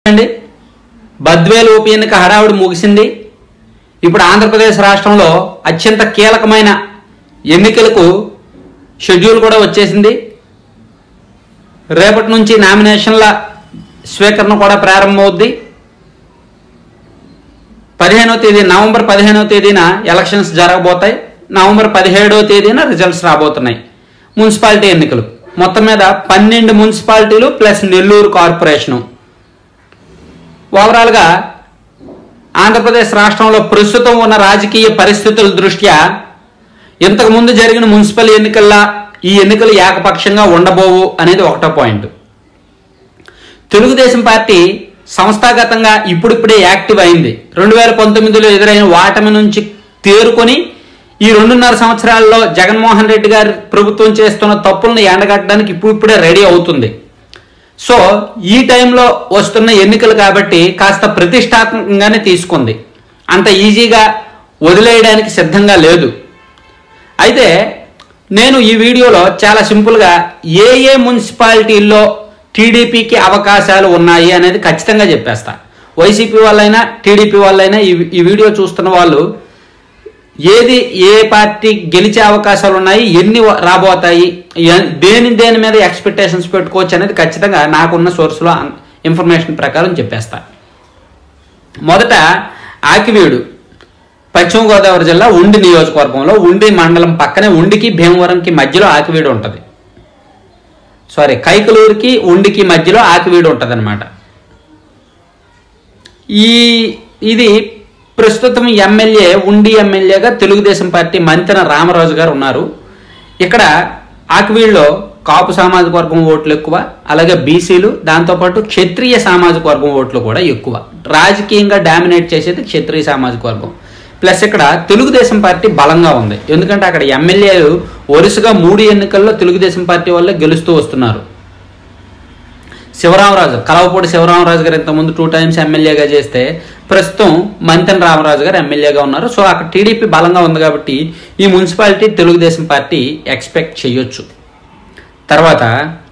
అండి బద్వేలు ఉప ఎన్నిక హడావుడి ముగిసింది ఇప్పుడు ఆంధ్రప్రదేశ్ రాష్ట్రంలో అత్యంత కీలకమైన ఎన్నికలకు షెడ్యూల్ కూడా వచ్చేసింది రేపటి నుంచి నామినేషన్ల స్వీకరణ కూడా ప్రారంభమవుద్ది పదిహేనవ తేదీ నవంబర్ పదిహేనవ తేదీన ఎలక్షన్స్ జరగబోతాయి నవంబర్ పదిహేడవ తేదీన రిజల్ట్స్ రాబోతున్నాయి మున్సిపాలిటీ ఎన్నికలు మొత్తం మీద పన్నెండు మున్సిపాలిటీలు ప్లస్ నెల్లూరు కార్పొరేషను ఓవరాల్గా ఆంధ్రప్రదేశ్ రాష్ట్రంలో ప్రస్తుతం ఉన్న రాజకీయ పరిస్థితుల దృష్ట్యా ఇంతకు ముందు జరిగిన మున్సిపల్ ఎన్నికల్లా ఈ ఎన్నికలు ఏకపక్షంగా ఉండబోవు అనేది ఒకటో పాయింట్ తెలుగుదేశం పార్టీ సంస్థాగతంగా ఇప్పుడిప్పుడే యాక్టివ్ అయింది రెండు వేల పంతొమ్మిదిలో ఎదురైన ఓటమి నుంచి తేరుకొని ఈ రెండున్నర సంవత్సరాల్లో జగన్మోహన్ రెడ్డి గారి ప్రభుత్వం చేస్తున్న తప్పులను ఎండగట్టడానికి ఇప్పుడిప్పుడే రెడీ అవుతుంది సో ఈ టైంలో వస్తున్న ఎన్నికలు కాబట్టి కాస్త ప్రతిష్టాత్మకంగానే తీసుకుంది అంత ఈజీగా వదిలేయడానికి సిద్ధంగా లేదు అయితే నేను ఈ వీడియోలో చాలా సింపుల్గా ఏ ఏ మున్సిపాలిటీల్లో టీడీపీకి అవకాశాలు ఉన్నాయి అనేది ఖచ్చితంగా చెప్పేస్తా వైసీపీ వాళ్ళైనా టీడీపీ వాళ్ళైనా ఈ ఈ వీడియో చూస్తున్న వాళ్ళు ఏది ఏ పార్టీ గెలిచే అవకాశాలు ఉన్నాయి ఎన్ని వ- రాబోతాయి ఎ- దేని దేని మీద ఎక్స్పెక్టేషన్స్ పెట్టుకోవచ్చు అనేది ఖచ్చితంగా నాకున్న సోర్స్లో ఇన్ఫర్మేషన్ ప్రకారం చెప్పేస్తా మొదట ఆకివీడు పశ్చిమ గోదావరి జిల్లా ఉండి నియోజకవర్గంలో ఉండి మండలం పక్కనే ఉండికి భీమవరంకి మధ్యలో ఆకివీడు ఉంటుంది సారీ కైకలూరుకి ఉండికి మధ్యలో ఆకివీడు ఉంటుంది అనమాట ఈ ఇది ప్రస్తుతం ఎమ్మెల్యే ఉండి ఎమ్మెల్యేగా తెలుగుదేశం పార్టీ మంతెన రామరాజు గారు ఉన్నారు ఇక్కడ ఆకివీడులో కాపు సామాజిక వర్గం ఓట్లు ఎక్కువ అలాగే బీసీలు దాంతోపాటు క్షత్రియ సామాజిక వర్గం ఓట్లు కూడా ఎక్కువ రాజకీయంగా డామినేట్ చేసేది క్షత్రియ సామాజిక వర్గం ప్లస్ ఇక్కడ తెలుగుదేశం పార్టీ బలంగా ఉంది ఎందుకంటే అక్కడ ఎమ్మెల్యేలు వరుసగా మూడు ఎన్నికల్లో తెలుగుదేశం పార్టీ వల్ల గెలుస్తూ వస్తున్నారు శివరామరాజు కలవపూడి శివరామరాజు గారు ఇంతకుముందు టూ టైమ్స్ ఎమ్మెల్యేగా చేస్తే ప్రస్తుతం మంతెన రామరాజు గారు ఎమ్మెల్యేగా ఉన్నారు సో అక్కడ టీడీపీ బలంగా ఉంది కాబట్టి ఈ మున్సిపాలిటీ తెలుగుదేశం పార్టీ ఎక్స్పెక్ట్ చేయొచ్చు తర్వాత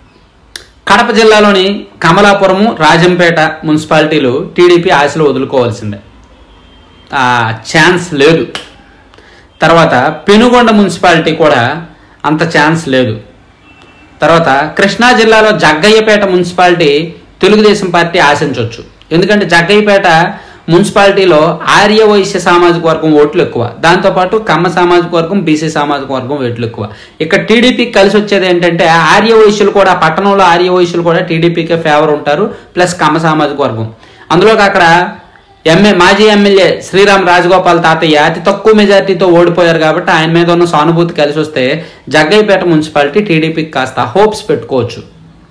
కడప జిల్లాలోని కమలాపురము రాజంపేట మున్సిపాలిటీలు టీడీపీ ఆశలు వదులుకోవాల్సిందే ఆ ఛాన్స్ లేదు తర్వాత పెనుగొండ మున్సిపాలిటీ కూడా అంత ఛాన్స్ లేదు తర్వాత కృష్ణా జిల్లాలో జగ్గయ్యపేట మున్సిపాలిటీ తెలుగుదేశం పార్టీ ఆశించవచ్చు ఎందుకంటే జగ్గయ్యపేట మున్సిపాలిటీలో ఆర్య వైశ్య సామాజిక వర్గం ఓట్లు ఎక్కువ దాంతోపాటు కమ్మ సామాజిక వర్గం బీసీ సామాజిక వర్గం ఓట్లు ఎక్కువ ఇక్కడ టీడీపీకి కలిసి వచ్చేది ఏంటంటే ఆర్య వైశ్యులు కూడా పట్టణంలో ఆర్య వైశ్యులు కూడా టీడీపీకే ఫేవర్ ఉంటారు ప్లస్ కమ్మ సామాజిక వర్గం అందులోకి అక్కడ ఎంఏ మాజీ ఎమ్మెల్యే శ్రీరామ్ రాజగోపాల్ తాతయ్య అతి తక్కువ మెజార్టీతో ఓడిపోయారు కాబట్టి ఆయన మీద ఉన్న సానుభూతి కలిసి వస్తే జగ్గయ్యపేట మున్సిపాలిటీ టీడీపీకి కాస్త హోప్స్ పెట్టుకోవచ్చు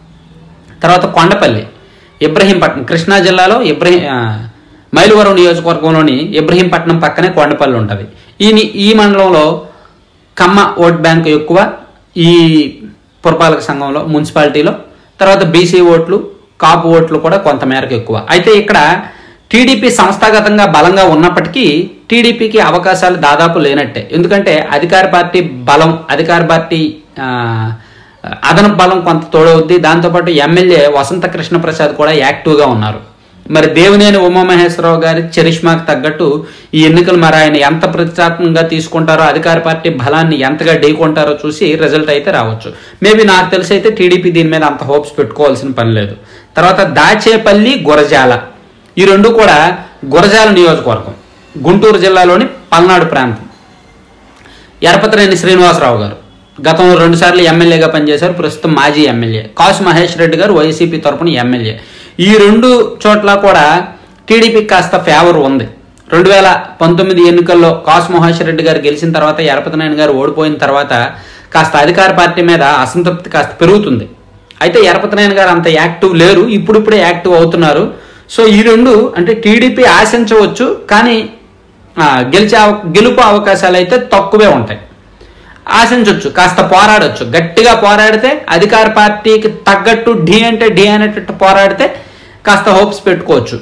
తర్వాత కొండపల్లి ఇబ్రహీంపట్నం కృష్ణా జిల్లాలో ఇబ్రహీం ఆ, మైలవరం నియోజకవర్గంలోని ఇబ్రహీంపట్నం పక్కనే కొండపల్లి ఉంటుంది ఈ ని- ఈ మండలంలో కమ్మ ఓట్ బ్యాంక్ ఎక్కువ ఈ పురపాలక సంఘంలో మున్సిపాలిటీలో తర్వాత బీసీ ఓట్లు కాపు ఓట్లు కూడా కొంత మేరకు ఎక్కువ అయితే ఇక్కడ టీడీపీ సంస్థాగతంగా బలంగా ఉన్నప్పటికీ టీడీపీకి అవకాశాలు దాదాపు లేనట్టే ఎందుకంటే అధికార పార్టీ బలం అధికార పార్టీ ఆ, అదనపు బలం కొంత తోడవుద్ది దాంతోపాటు ఎమ్మెల్యే వసంత కృష్ణ ప్రసాద్ కూడా యాక్టివ్గా ఉన్నారు మరి దేవినేని ఉమామహేశ్వరరావు గారి చరిష్మాకు తగ్గట్టు ఈ ఎన్నికలు మరి ఆయన ఎంత ప్రతిష్టాత్మకంగా తీసుకుంటారో అధికార పార్టీ బలాన్ని ఎంతగా ఢీకొంటారో చూసి రిజల్ట్ అయితే రావచ్చు మేబీ నాకు తెలిసి అయితే టీడీపీ దీని మీద అంత హోప్స్ పెట్టుకోవాల్సిన పని లేదు తర్వాత దాచేపల్లి గురజాల ఈ రెండు కూడా గురజాల నియోజకవర్గం గుంటూరు జిల్లాలోని పల్నాడు ప్రాంతం ఎరపతినేని శ్రీనివాసరావు గారు గతంలో రెండుసార్లు ఎమ్మెల్యేగా పనిచేశారు ప్రస్తుతం మాజీ ఎమ్మెల్యే కాసు మహేష్ రెడ్డి గారు వైసీపీ తరపున ఎమ్మెల్యే ఈ రెండు చోట్ల కూడా టీడీపీకి కాస్త ఫేవర్ ఉంది రెండు వేల పంతొమ్మిది ఎన్నికల్లో కాసు మహేష్ రెడ్డి గారు గెలిచిన తర్వాత ఎరపతినేని గారు ఓడిపోయిన తర్వాత కాస్త అధికార పార్టీ మీద అసంతృప్తి కాస్త పెరుగుతుంది అయితే ఎరపతినేని గారు అంత యాక్టివ్ లేరు ఇప్పుడిప్పుడే యాక్టివ్ అవుతున్నారు సో ఈ రెండు అంటే టీడీపీ ఆశించవచ్చు కానీ ఆ, గెలిచే అవ- గెలుపు అవకాశాలు అయితే తక్కువే ఉంటాయి ఆశించవచ్చు కాస్త పోరాడొచ్చు గట్టిగా పోరాడితే అధికార పార్టీకి తగ్గట్టు ఢీ అంటే ఢీ అనేటట్టు పోరాడితే కాస్త హోప్స్ పెట్టుకోవచ్చు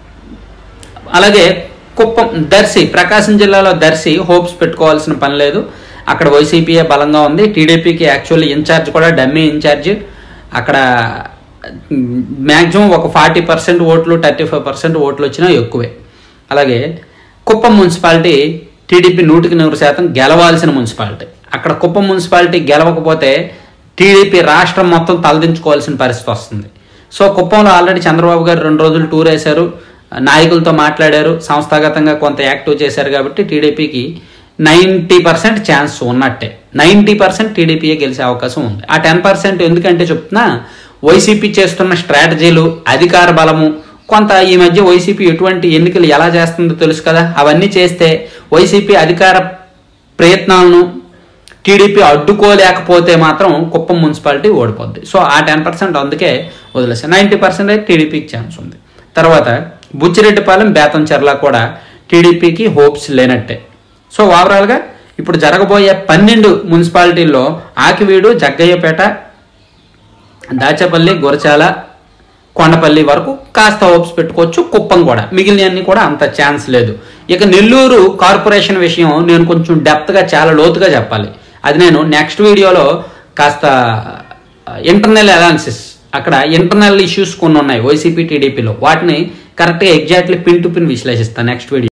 అలాగే కుప్పం దర్శి ప్రకాశం జిల్లాలో దర్శి హోప్స్ పెట్టుకోవాల్సిన పని లేదు అక్కడ వైసీపీఏ బలంగా ఉంది టీడీపీకి యాక్చువల్లీ ఇన్ఛార్జ్ కూడా డమ్మీ ఇన్ఛార్జ్ అక్కడ మ్యాక్సిమం ఒక ఫార్టీ పర్సెంట్ ఓట్లు థర్టీ ఫైవ్ పర్సెంట్ ఓట్లు వచ్చినా ఎక్కువే అలాగే కుప్పం మున్సిపాలిటీ టీడీపీ నూటికి నూరు శాతం గెలవాల్సిన మున్సిపాలిటీ అక్కడ కుప్పం మున్సిపాలిటీ గెలవకపోతే టీడీపీ రాష్ట్రం మొత్తం తలదించుకోవాల్సిన పరిస్థితి వస్తుంది సో కుప్పంలో ఆల్రెడీ చంద్రబాబు గారు రెండు రోజులు టూర్ వేశారు నాయకులతో మాట్లాడారు సంస్థాగతంగా కొంత యాక్టివ్ చేశారు కాబట్టి టీడీపీకి నైంటీ పర్సెంట్ ఛాన్స్ ఉన్నట్టే నైంటీ పర్సెంట్ టీడీపీయే గెలిచే అవకాశం ఉంది ఆ టెన్ పర్సెంట్ ఎందుకంటే చెప్తున్నా వైసీపీ చేస్తున్న స్ట్రాటజీలు అధికార బలము కొంత ఈ మధ్య వైసీపీ ఎటువంటి ఎన్నికలు ఎలా చేస్తుందో తెలుసు కదా అవన్నీ చేస్తే వైసీపీ అధికార ప్రయత్నాలను టీడీపీ అడ్డుకోలేకపోతే మాత్రం కుప్పం మున్సిపాలిటీ ఓడిపోద్ది సో ఆ టెన్ పర్సెంట్ అందుకే వదిలేసాయి నైంటీ పర్సెంట్ అయితే టీడీపీకి ఛాన్స్ ఉంది తర్వాత బుచ్చిరెడ్డిపాలెం బేతంచెర్ల కూడా టీడీపీకి హోప్స్ లేనట్టే సో ఓవరాల్గా ఇప్పుడు జరగబోయే పన్నెండు మున్సిపాలిటీల్లో ఆకివీడు జగ్గయ్యపేట దాచపల్లి గురచాల కొండపల్లి వరకు కాస్త హోప్స్ పెట్టుకోవచ్చు కుప్పం కూడా మిగిలినవన్నీ కూడా అంత ఛాన్స్ లేదు ఇక నెల్లూరు కార్పొరేషన్ విషయం నేను కొంచెం డెప్త్గా చాలా లోతుగా చెప్పాలి అది నేను నెక్స్ట్ వీడియోలో కాస్త ఇంటర్నల్ అనాలిసిస్ అక్కడ ఇంటర్నల్ ఇష్యూస్ కొన్ని ఉన్నాయి వైసీపీ టీడీపీలో వాటిని కరెక్ట్గా ఎగ్జాక్ట్లీ పిన్ టు పిన్ విశ్లేషిస్తాను నెక్స్ట్ వీడియో